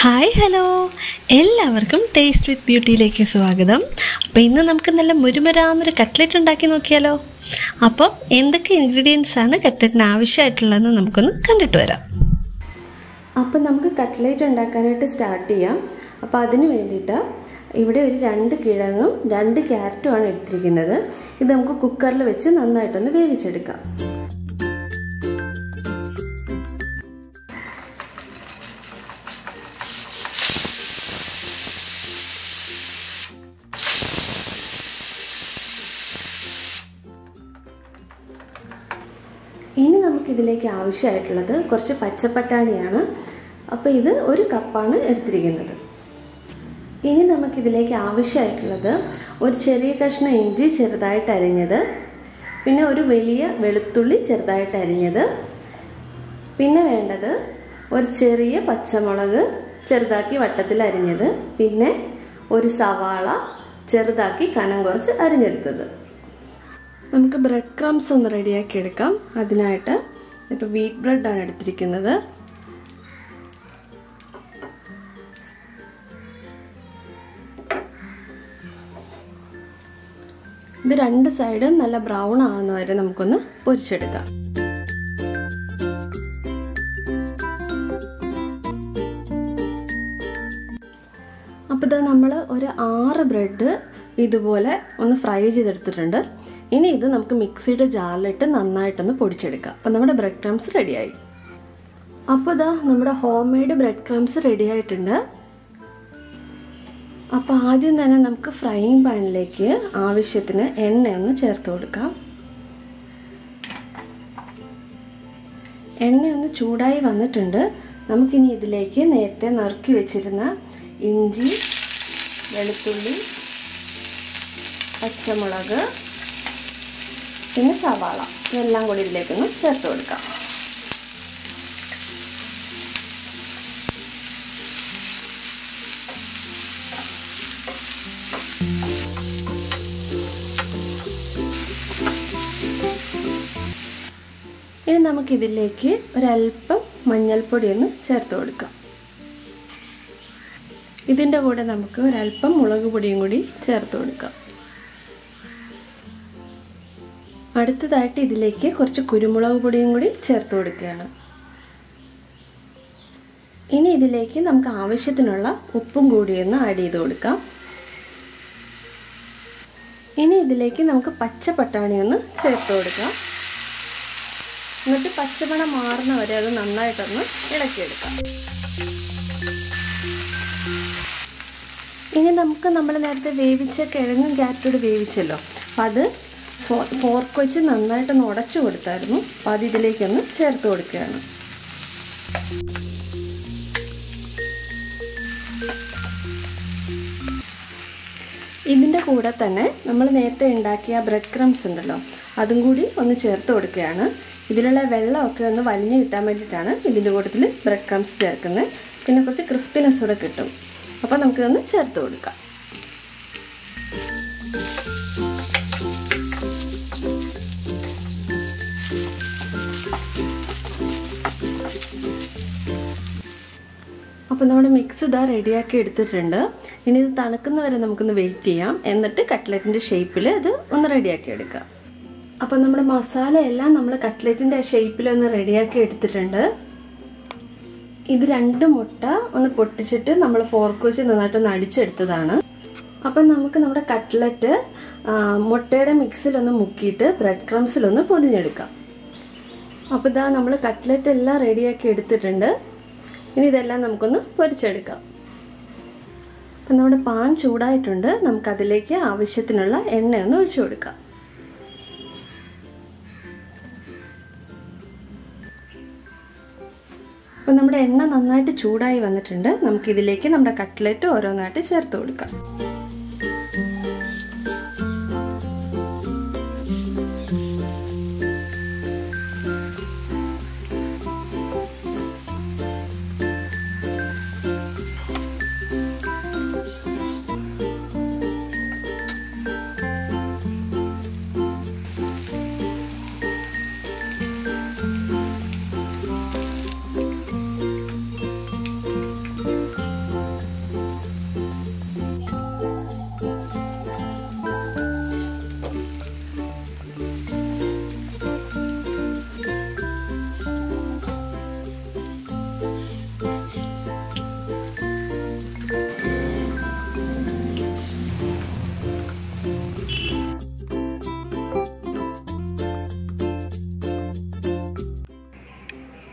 hi hello എല്ലാവർക്കും taste with ബ്യൂട്ടിയിലേക്ക് സ്വാഗതം അപ്പോൾ ഇന്ന് നമുക്ക് നല്ല മുരുമരാന്നൊരു കട്ട്ലറ്റ് ഉണ്ടാക്കി നോക്കിയാലോ അപ്പം എന്തൊക്കെ ഇൻഗ്രീഡിയൻസ് ആണ് കട്ട്ലറ്റിന് ആവശ്യമായിട്ടുള്ളതെന്ന് നമുക്കൊന്ന് കണ്ടിട്ട് വരാം അപ്പം നമുക്ക് കട്ട്ലേറ്റ് ഉണ്ടാക്കാനായിട്ട് സ്റ്റാർട്ട് ചെയ്യാം അപ്പോൾ അതിന് വേണ്ടിയിട്ട് ഇവിടെ ഒരു രണ്ട് കിഴങ്ങും രണ്ട് ക്യാരറ്റുമാണ് എടുത്തിരിക്കുന്നത് ഇത് നമുക്ക് കുക്കറിൽ വെച്ച് നന്നായിട്ടൊന്ന് വേവിച്ചെടുക്കാം ഇനി നമുക്കിതിലേക്ക് ആവശ്യമായിട്ടുള്ളത് കുറച്ച് പച്ചപ്പട്ടാണിയാണ് അപ്പോൾ ഇത് ഒരു കപ്പാണ് എടുത്തിരിക്കുന്നത് ഇനി നമുക്കിതിലേക്ക് ആവശ്യമായിട്ടുള്ളത് ഒരു ചെറിയ കഷ്ണം ഇഞ്ചി ചെറുതായിട്ട് അരിഞ്ഞത് പിന്നെ ഒരു വലിയ വെളുത്തുള്ളി ചെറുതായിട്ട് അരിഞ്ഞത് പിന്നെ വേണ്ടത് ഒരു ചെറിയ പച്ചമുളക് ചെറുതാക്കി വട്ടത്തിൽ അരിഞ്ഞത് പിന്നെ ഒരു സവാള ചെറുതാക്കി കനം കുറച്ച് അരിഞ്ഞെടുത്തത് നമുക്ക് ബ്രെഡ് ക്രംസ് ഒന്ന് റെഡിയാക്കി എടുക്കാം അതിനായിട്ട് ഇപ്പോൾ വീറ്റ് ബ്രെഡാണ് എടുത്തിരിക്കുന്നത് ഇത് രണ്ട് സൈഡും നല്ല ബ്രൗൺ ആവുന്ന വരെ നമുക്കൊന്ന് പൊരിച്ചെടുക്കാം അപ്പോൾ ഇത് നമ്മൾ ഒരു ആറ് ബ്രെഡ് ഇതുപോലെ ഒന്ന് ഫ്രൈ ചെയ്തെടുത്തിട്ടുണ്ട് ഇനി ഇത് നമുക്ക് മിക്സിയുടെ ജാറിലിട്ട് നന്നായിട്ടൊന്ന് പൊടിച്ചെടുക്കാം അപ്പോൾ നമ്മുടെ ബ്രെഡ് ക്രംസ് റെഡിയായി അപ്പോൾ ഇതാ നമ്മുടെ home made bread crumbs ready ആയിട്ടുണ്ട് അപ്പോൾ ആദ്യം തന്നെ നമുക്ക് ഫ്രൈയിങ് പാനിലേക്ക് ആവശ്യത്തിന് എണ്ണയൊന്ന് ചേർത്ത് കൊടുക്കാം എണ്ണയൊന്ന് ചൂടായി വന്നിട്ടുണ്ട് നമുക്കിനി ഇതിലേക്ക് നേരത്തെ നറുക്കി വെച്ചിരുന്ന ഇഞ്ചി വെളുത്തുള്ളി പച്ചമുളക് പിന്നെ സവാള ഇതെല്ലാം കൂടി ഇതിലേക്കൊന്ന് ചേർത്ത് കൊടുക്കാം ഇനി നമുക്കിതിലേക്ക് ഒരല്പം മഞ്ഞൾപ്പൊടി ഒന്ന് ചേർത്ത് കൊടുക്കാം ഇതിൻ്റെ കൂടെ നമുക്ക് ഒരല്പം മുളക് പൊടിയും കൂടി ചേർത്ത് കൊടുക്കാം അടുത്തതായിട്ട് ഇതിലേക്ക് കുറച്ച് കുരുമുളക് പൊടിയും കൂടി ചേർത്ത് കൊടുക്കുകയാണ് ഇനി ഇതിലേക്ക് നമുക്ക് ആവശ്യത്തിനുള്ള ഉപ്പും കൂടി ഒന്ന് ആഡ് ചെയ്ത് കൊടുക്കാം ഇനി ഇതിലേക്ക് നമുക്ക് പച്ച പട്ടാണി ഒന്ന് ചേർത്ത് കൊടുക്കാം എന്നിട്ട് പച്ചമണം മാറുന്ന വരെ അത് നന്നായിട്ടൊന്ന് ഇളക്കിയെടുക്കാം ഇനി നമുക്ക് നമ്മൾ നേരത്തെ വേവിച്ച കിഴങ്ങും ക്യാരറ്റോട് വേവിച്ചല്ലോ അപ്പം അത് ഫോർക്ക് വെച്ച് നന്നായിട്ടൊന്ന് ഉടച്ചു കൊടുത്തായിരുന്നു അപ്പം അത് ഇതിലേക്കൊന്ന് ചേർത്ത് കൊടുക്കുകയാണ് ഇതിൻ്റെ കൂടെ തന്നെ നമ്മൾ നേരത്തെ ഉണ്ടാക്കിയ ബ്രെഡ് ക്രംസ് ഉണ്ടല്ലോ അതും കൂടി ഒന്ന് ചേർത്ത് കൊടുക്കുകയാണ് ഇതിലുള്ള വെള്ളമൊക്കെ ഒന്ന് വലിഞ്ഞു കിട്ടാൻ വേണ്ടിയിട്ടാണ് ഇതിൻ്റെ കൂട്ടത്തിൽ ബ്രെഡ് ക്രംസ് ചേർക്കുന്നത് പിന്നെ കുറച്ച് ക്രിസ്പിനെസ് കൂടെ കിട്ടും അപ്പോൾ നമുക്കിതൊന്ന് ചേർത്ത് കൊടുക്കാം അപ്പോൾ നമ്മുടെ മിക്സ് ഇതാ റെഡിയാക്കി എടുത്തിട്ടുണ്ട് ഇനി ഇത് തണുക്കുന്ന വരെ നമുക്കൊന്ന് വെയിറ്റ് ചെയ്യാം എന്നിട്ട് കട്ട്ലറ്റിൻ്റെ ഷേപ്പിൽ ഇത് ഒന്ന് റെഡിയാക്കി എടുക്കാം അപ്പോൾ നമ്മുടെ മസാല എല്ലാം നമ്മൾ കട്ട്ലറ്റിൻ്റെ ഷേപ്പിലൊന്ന് റെഡിയാക്കി എടുത്തിട്ടുണ്ട് ഇത് രണ്ട് മുട്ട ഒന്ന് പൊട്ടിച്ചിട്ട് നമ്മൾ ഫോർക്ക് വെച്ച് നന്നായിട്ടൊന്ന് അടിച്ചെടുത്തതാണ് അപ്പം നമുക്ക് നമ്മുടെ കട്ട്ലറ്റ് മുട്ടയുടെ മിക്സിലൊന്ന് മുക്കിയിട്ട് ബ്രെഡ് ക്രംസിലൊന്ന് പൊതിഞ്ഞെടുക്കാം അപ്പോൾ ഇതാ നമ്മൾ കട്ട്ലറ്റ് എല്ലാം റെഡിയാക്കി എടുത്തിട്ടുണ്ട് ഇനി ഇതെല്ലാം നമുക്കൊന്ന് പൊരിച്ചെടുക്കാം അപ്പം നമ്മുടെ പാൻ ചൂടായിട്ടുണ്ട് നമുക്കതിലേക്ക് ആവശ്യത്തിനുള്ള എണ്ണയൊന്ന് ഒഴിച്ചു കൊടുക്കാം അപ്പോൾ നമ്മുടെ എണ്ണ നന്നായിട്ട് ചൂടായി വന്നിട്ടുണ്ട് നമുക്കിതിലേക്ക് നമ്മുടെ കട്ട്ലറ്റ് ഓരോന്നായിട്ട് ചേർത്ത് കൊടുക്കാം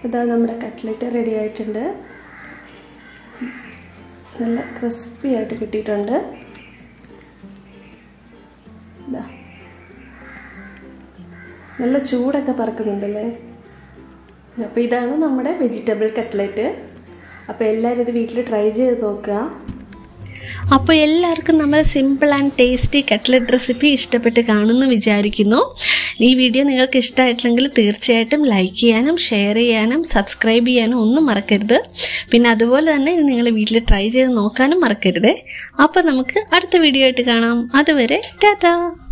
ഇതാ നമ്മുടെ കട്ട്ലറ്റ് റെഡി ആയിട്ടുണ്ട് നല്ല ക്രിസ്പി ആയിട്ട് കിട്ടിയിട്ടുണ്ട് ഇതാ നല്ല ചൂടൊക്കെ പറക്കുന്നുണ്ടല്ലേ അപ്പോൾ ഇതാണ് നമ്മുടെ വെജിറ്റബിൾ കട്ട്ലറ്റ് അപ്പോൾ എല്ലാവരും ഇത് വീട്ടിൽ ട്രൈ ചെയ്ത് നോക്കുക അപ്പോൾ എല്ലാവർക്കും നമ്മുടെ simple and tasty cutlet recipe ഇഷ്ടപ്പെട്ട് കാണുമെന്ന് വിചാരിക്കുന്നു ഈ വീഡിയോ നിങ്ങൾക്ക് ഇഷ്ടമായിട്ടില്ലെങ്കിൽ തീർച്ചയായിട്ടും ലൈക്ക് ചെയ്യാനും ഷെയർ ചെയ്യാനും സബ്സ്ക്രൈബ് ചെയ്യാനും ഒന്നും മറക്കരുത് പിന്നെ അതുപോലെ തന്നെ ഇത് നിങ്ങൾ വീട്ടിൽ ട്രൈ ചെയ്ത് നോക്കാനും മറക്കരുത് അപ്പോൾ നമുക്ക് അടുത്ത വീഡിയോ ആയിട്ട് കാണാം അതുവരെ ടാറ്റാ